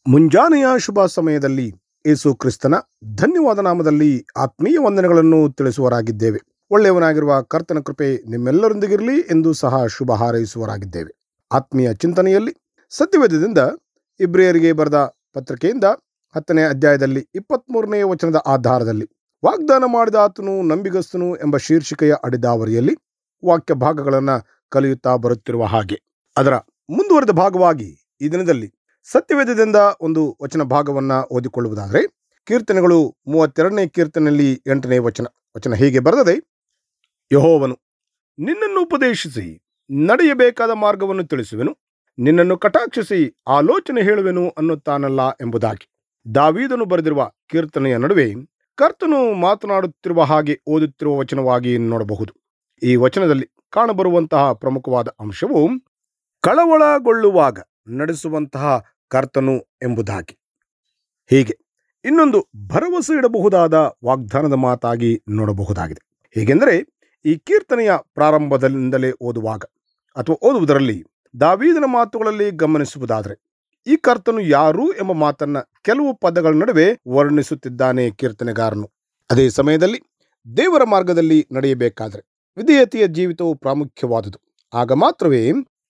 ಮುಂಜಾನೆಯ ಶುಭ ಸಮಯದಲ್ಲಿ ಯೇಸು ಕ್ರಿಸ್ತನ ಧನ್ಯವಾದ ನಾಮದಲ್ಲಿ ಆತ್ಮೀಯ ವಂದನೆಗಳನ್ನು ತಿಳಿಸುವರಾಗಿದ್ದೇವೆ ಒಳ್ಳೆಯವನಾಗಿರುವ ಕರ್ತನ ಕೃಪೆ ನಿಮ್ಮೆಲ್ಲರೊಂದಿಗಿರಲಿ ಎಂದು ಸಹ ಶುಭ ಹಾರೈಸುವರಾಗಿದ್ದೇವೆ ಆತ್ಮೀಯ ಚಿಂತನೆಯಲ್ಲಿ ಸತ್ಯವೇದದಿಂದ ಇಬ್ರಿಯರಿಗೆ ಬರೆದ ಪತ್ರಿಕೆಯಿಂದ ಹತ್ತನೇ ಅಧ್ಯಾಯದಲ್ಲಿ ಇಪ್ಪತ್ಮೂರನೇ ವಚನದ ಆಧಾರದಲ್ಲಿ ವಾಗ್ದಾನ ಮಾಡಿದ ಆತನು ನಂಬಿಗಸ್ತನು ಎಂಬ ಶೀರ್ಷಿಕೆಯ ಅಡಿದಾವರಿಯಲ್ಲಿ ವಾಕ್ಯ ಭಾಗಗಳನ್ನು ಕಲಿಯುತ್ತಾ ಬರುತ್ತಿರುವ ಹಾಗೆ ಅದರ ಮುಂದುವರೆದ ಭಾಗವಾಗಿ ಈ ದಿನದಲ್ಲಿ ಸತ್ಯವೇದದಿಂದ ಒಂದು ವಚನ ಭಾಗವನ್ನ ಓದಿಕೊಳ್ಳುವುದಾದರೆ ಕೀರ್ತನೆಗಳು ಮೂವತ್ತೆರಡನೇ ಕೀರ್ತನೆಯಲ್ಲಿ ಎಂಟನೇ ವಚನ ವಚನ ಹೀಗೆ ಬರೆದದೆ ಯಹೋವನು ನಿನ್ನನ್ನು ಉಪದೇಶಿಸಿ ನಡೆಯಬೇಕಾದ ಮಾರ್ಗವನ್ನು ತಿಳಿಸುವೆನು ನಿನ್ನನ್ನು ಕಟಾಕ್ಷಿಸಿ ಆಲೋಚನೆ ಹೇಳುವೆನು ಅನ್ನುತ್ತಾನಲ್ಲ ಎಂಬುದಾಗಿ ದಾವೀದನು ಬರೆದಿರುವ ಕೀರ್ತನೆಯ ನಡುವೆ ಕರ್ತನು ಮಾತನಾಡುತ್ತಿರುವ ಹಾಗೆ ಓದುತ್ತಿರುವ ವಚನವಾಗಿ ನೋಡಬಹುದು ಈ ವಚನದಲ್ಲಿ ಕಾಣಬರುವಂತಹ ಪ್ರಮುಖವಾದ ಅಂಶವು ಕಳವಳಗೊಳ್ಳುವಾಗ ನಡೆಸುವಂತಹ ಕರ್ತನು ಎಂಬುದಾಗಿ ಹೀಗೆ ಇನ್ನೊಂದು ಭರವಸೆ ಇಡಬಹುದಾದ ವಾಗ್ದಾನದ ಮಾತಾಗಿ ನೋಡಬಹುದಾಗಿದೆ ಹೇಗೆಂದರೆ ಈ ಕೀರ್ತನೆಯ ಪ್ರಾರಂಭದಿಂದಲೇ ಓದುವಾಗ ಅಥವಾ ಓದುವುದರಲ್ಲಿ ದಾವೀದನ ಮಾತುಗಳಲ್ಲಿ ಗಮನಿಸುವುದಾದರೆ ಈ ಕರ್ತನು ಯಾರು ಎಂಬ ಮಾತನ್ನ ಕೆಲವು ಪದಗಳ ನಡುವೆ ವರ್ಣಿಸುತ್ತಿದ್ದಾನೆ ಕೀರ್ತನೆಗಾರನು ಅದೇ ಸಮಯದಲ್ಲಿ ದೇವರ ಮಾರ್ಗದಲ್ಲಿ ನಡೆಯಬೇಕಾದರೆ ವಿಧೇಯತೆಯ ಜೀವಿತವು ಪ್ರಾಮುಖ್ಯವಾದುದು ಆಗ ಮಾತ್ರವೇ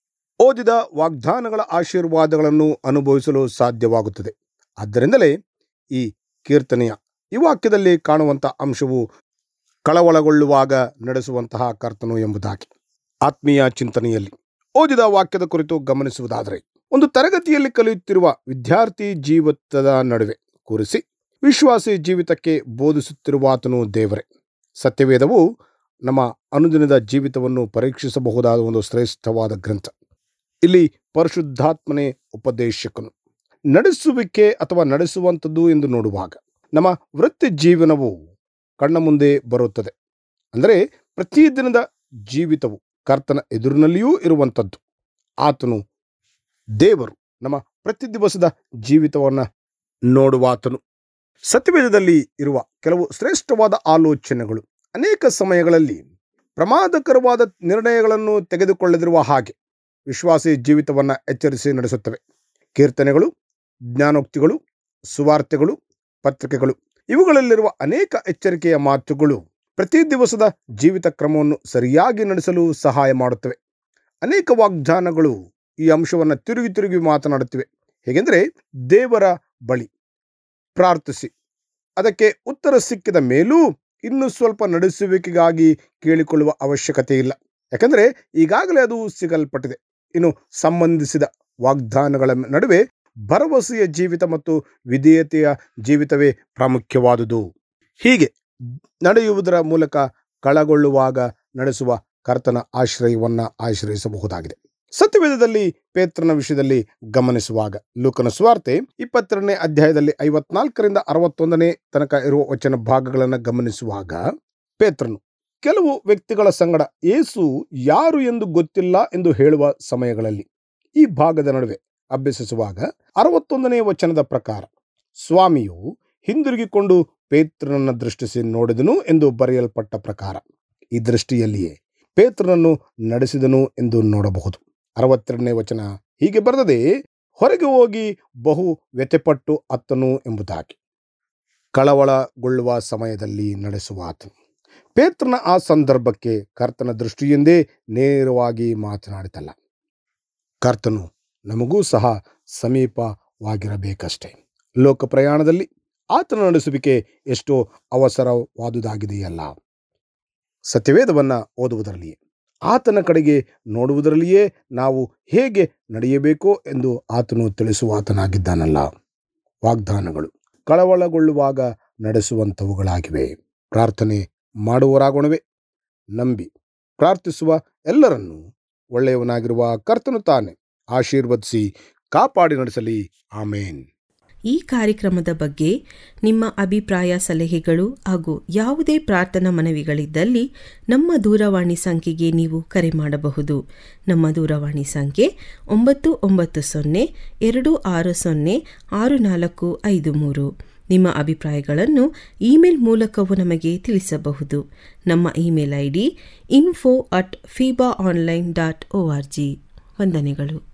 ಓದಿದ ವಾಗ್ದಾನಗಳ ಆಶೀರ್ವಾದಗಳನ್ನು ಅನುಭವಿಸಲು ಸಾಧ್ಯವಾಗುತ್ತದೆ ಆದ್ದರಿಂದಲೇ ಈ ಕೀರ್ತನೆಯ ಈ ವಾಕ್ಯದಲ್ಲಿ ಕಾಣುವಂಥ ಅಂಶವು ಕಳವಳಗೊಳ್ಳುವಾಗ ನಡೆಸುವಂತಹ ಕರ್ತನು ಎಂಬುದಾಗಿ ಆತ್ಮೀಯ ಚಿಂತನೆಯಲ್ಲಿ ಓದಿದ ವಾಕ್ಯದ ಕುರಿತು ಗಮನಿಸುವುದಾದರೆ ಒಂದು ತರಗತಿಯಲ್ಲಿ ಕಲಿಯುತ್ತಿರುವ ವಿದ್ಯಾರ್ಥಿ ಜೀವಿತದ ನಡುವೆ ಕೂರಿಸಿ ವಿಶ್ವಾಸಿ ಜೀವಿತಕ್ಕೆ ಬೋಧಿಸುತ್ತಿರುವಾತನು ದೇವರೇ ಸತ್ಯವೇದವು ನಮ್ಮ ಅನುದಿನದ ಜೀವಿತವನ್ನು ಪರೀಕ್ಷಿಸಬಹುದಾದ ಒಂದು ಶ್ರೇಷ್ಠವಾದ ಗ್ರಂಥ ಇಲ್ಲಿ ಪರಿಶುದ್ಧಾತ್ಮನೇ ಉಪದೇಶಕನು ನಡೆಸುವಿಕೆ ಅಥವಾ ನಡೆಸುವಂಥದ್ದು ಎಂದು ನೋಡುವಾಗ ನಮ್ಮ ವೃತ್ತಿ ಜೀವನವು ಕಣ್ಣ ಮುಂದೆ ಬರುತ್ತದೆ ಅಂದರೆ ಪ್ರತಿದಿನದ ಜೀವಿತವು ಕರ್ತನ ಎದುರಿನಲ್ಲಿಯೂ ಇರುವಂಥದ್ದು ಆತನು ದೇವರು ನಮ್ಮ ಪ್ರತಿ ದಿವಸದ ಜೀವಿತವನ್ನು ನೋಡುವಾತನು ಸತ್ಯವೇದದಲ್ಲಿ ಇರುವ ಕೆಲವು ಶ್ರೇಷ್ಠವಾದ ಆಲೋಚನೆಗಳು ಅನೇಕ ಸಮಯಗಳಲ್ಲಿ ಪ್ರಮಾದಕರವಾದ ನಿರ್ಣಯಗಳನ್ನು ತೆಗೆದುಕೊಳ್ಳದಿರುವ ಹಾಗೆ ವಿಶ್ವಾಸಿ ಜೀವಿತವನ್ನು ಎಚ್ಚರಿಸಿ ನಡೆಸುತ್ತವೆ ಕೀರ್ತನೆಗಳು ಜ್ಞಾನೋಕ್ತಿಗಳು ಸುವಾರ್ತೆಗಳು ಪತ್ರಿಕೆಗಳು ಇವುಗಳಲ್ಲಿರುವ ಅನೇಕ ಎಚ್ಚರಿಕೆಯ ಮಾತುಗಳು ಪ್ರತಿ ದಿವಸದ ಜೀವಿತ ಕ್ರಮವನ್ನು ಸರಿಯಾಗಿ ನಡೆಸಲು ಸಹಾಯ ಮಾಡುತ್ತವೆ ಅನೇಕ ವಾಗ್ದಾನಗಳು ಈ ಅಂಶವನ್ನು ತಿರುಗಿ ತಿರುಗಿ ಮಾತನಾಡುತ್ತಿವೆ ಹೇಗೆಂದರೆ ದೇವರ ಬಳಿ ಪ್ರಾರ್ಥಿಸಿ ಅದಕ್ಕೆ ಉತ್ತರ ಸಿಕ್ಕಿದ ಮೇಲೂ ಇನ್ನು ಸ್ವಲ್ಪ ನಡೆಸುವಿಕೆಗಾಗಿ ಕೇಳಿಕೊಳ್ಳುವ ಅವಶ್ಯಕತೆ ಇಲ್ಲ ಯಾಕಂದರೆ ಈಗಾಗಲೇ ಅದು ಸಿಗಲ್ಪಟ್ಟಿದೆ ಇನ್ನು ಸಂಬಂಧಿಸಿದ ವಾಗ್ದಾನಗಳ ನಡುವೆ ಭರವಸೆಯ ಜೀವಿತ ಮತ್ತು ವಿಧೇಯತೆಯ ಜೀವಿತವೇ ಪ್ರಾಮುಖ್ಯವಾದುದು ಹೀಗೆ ನಡೆಯುವುದರ ಮೂಲಕ ಕಳಗೊಳ್ಳುವಾಗ ನಡೆಸುವ ಕರ್ತನ ಆಶ್ರಯವನ್ನ ಆಶ್ರಯಿಸಬಹುದಾಗಿದೆ ಸತ್ಯವೇದದಲ್ಲಿ ಪೇತ್ರನ ವಿಷಯದಲ್ಲಿ ಗಮನಿಸುವಾಗ ಲೂಕನ ಸ್ವಾರ್ತೆ ಇಪ್ಪತ್ತೆರಡನೇ ಅಧ್ಯಾಯದಲ್ಲಿ ಐವತ್ನಾಲ್ಕರಿಂದ ಅರವತ್ತೊಂದನೇ ತನಕ ಇರುವ ವಚನ ಭಾಗಗಳನ್ನು ಗಮನಿಸುವಾಗ ಪೇತ್ರನು ಕೆಲವು ವ್ಯಕ್ತಿಗಳ ಸಂಗಡ ಏಸು ಯಾರು ಎಂದು ಗೊತ್ತಿಲ್ಲ ಎಂದು ಹೇಳುವ ಸಮಯಗಳಲ್ಲಿ ಈ ಭಾಗದ ನಡುವೆ ಅಭ್ಯಸಿಸುವಾಗ ಅರವತ್ತೊಂದನೇ ವಚನದ ಪ್ರಕಾರ ಸ್ವಾಮಿಯು ಹಿಂದಿರುಗಿಕೊಂಡು ಪೇತ್ರನನ್ನ ದೃಷ್ಟಿಸಿ ನೋಡಿದನು ಎಂದು ಬರೆಯಲ್ಪಟ್ಟ ಪ್ರಕಾರ ಈ ದೃಷ್ಟಿಯಲ್ಲಿಯೇ ಪೇತ್ರನನ್ನು ನಡೆಸಿದನು ಎಂದು ನೋಡಬಹುದು ಅರವತ್ತೆರಡನೇ ವಚನ ಹೀಗೆ ಬರೆದದೆ ಹೊರಗೆ ಹೋಗಿ ಬಹು ವ್ಯಥೆಪಟ್ಟು ಅತ್ತನು ಎಂಬುದಾಗಿ ಕಳವಳಗೊಳ್ಳುವ ಸಮಯದಲ್ಲಿ ನಡೆಸುವ ಆತನು ಪೇತ್ರನ ಆ ಸಂದರ್ಭಕ್ಕೆ ಕರ್ತನ ದೃಷ್ಟಿಯಿಂದೇ ನೇರವಾಗಿ ಮಾತನಾಡಿತಲ್ಲ ಕರ್ತನು ನಮಗೂ ಸಹ ಸಮೀಪವಾಗಿರಬೇಕಷ್ಟೇ ಲೋಕ ಪ್ರಯಾಣದಲ್ಲಿ ಆತನ ನಡೆಸುವಿಕೆ ಎಷ್ಟೋ ಅವಸರವಾದುದಾಗಿದೆಯಲ್ಲ ಸತ್ಯವೇದವನ್ನ ಓದುವುದರಲ್ಲಿಯೇ ಆತನ ಕಡೆಗೆ ನೋಡುವುದರಲ್ಲಿಯೇ ನಾವು ಹೇಗೆ ನಡೆಯಬೇಕೋ ಎಂದು ಆತನು ತಿಳಿಸುವ ಆತನಾಗಿದ್ದಾನಲ್ಲ ವಾಗ್ದಾನಗಳು ಕಳವಳಗೊಳ್ಳುವಾಗ ನಡೆಸುವಂಥವುಗಳಾಗಿವೆ ಪ್ರಾರ್ಥನೆ ಮಾಡುವರಾಗೋಣವೇ ನಂಬಿ ಪ್ರಾರ್ಥಿಸುವ ಎಲ್ಲರನ್ನೂ ಒಳ್ಳೆಯವನಾಗಿರುವ ಕರ್ತನು ತಾನೆ ಆಶೀರ್ವದಿಸಿ ಕಾಪಾಡಿ ನಡೆಸಲಿ ಆಮೇನ್ ಈ ಕಾರ್ಯಕ್ರಮದ ಬಗ್ಗೆ ನಿಮ್ಮ ಅಭಿಪ್ರಾಯ ಸಲಹೆಗಳು ಹಾಗೂ ಯಾವುದೇ ಪ್ರಾರ್ಥನಾ ಮನವಿಗಳಿದ್ದಲ್ಲಿ ನಮ್ಮ ದೂರವಾಣಿ ಸಂಖ್ಯೆಗೆ ನೀವು ಕರೆ ಮಾಡಬಹುದು ನಮ್ಮ ದೂರವಾಣಿ ಸಂಖ್ಯೆ ಒಂಬತ್ತು ಒಂಬತ್ತು ಸೊನ್ನೆ ಎರಡು ಆರು ಸೊನ್ನೆ ಆರು ನಾಲ್ಕು ಐದು ಮೂರು ನಿಮ್ಮ ಅಭಿಪ್ರಾಯಗಳನ್ನು ಇಮೇಲ್ ಮೂಲಕವೂ ನಮಗೆ ತಿಳಿಸಬಹುದು ನಮ್ಮ email I D info at FEBA online dot O R G ವಂದನೆಗಳು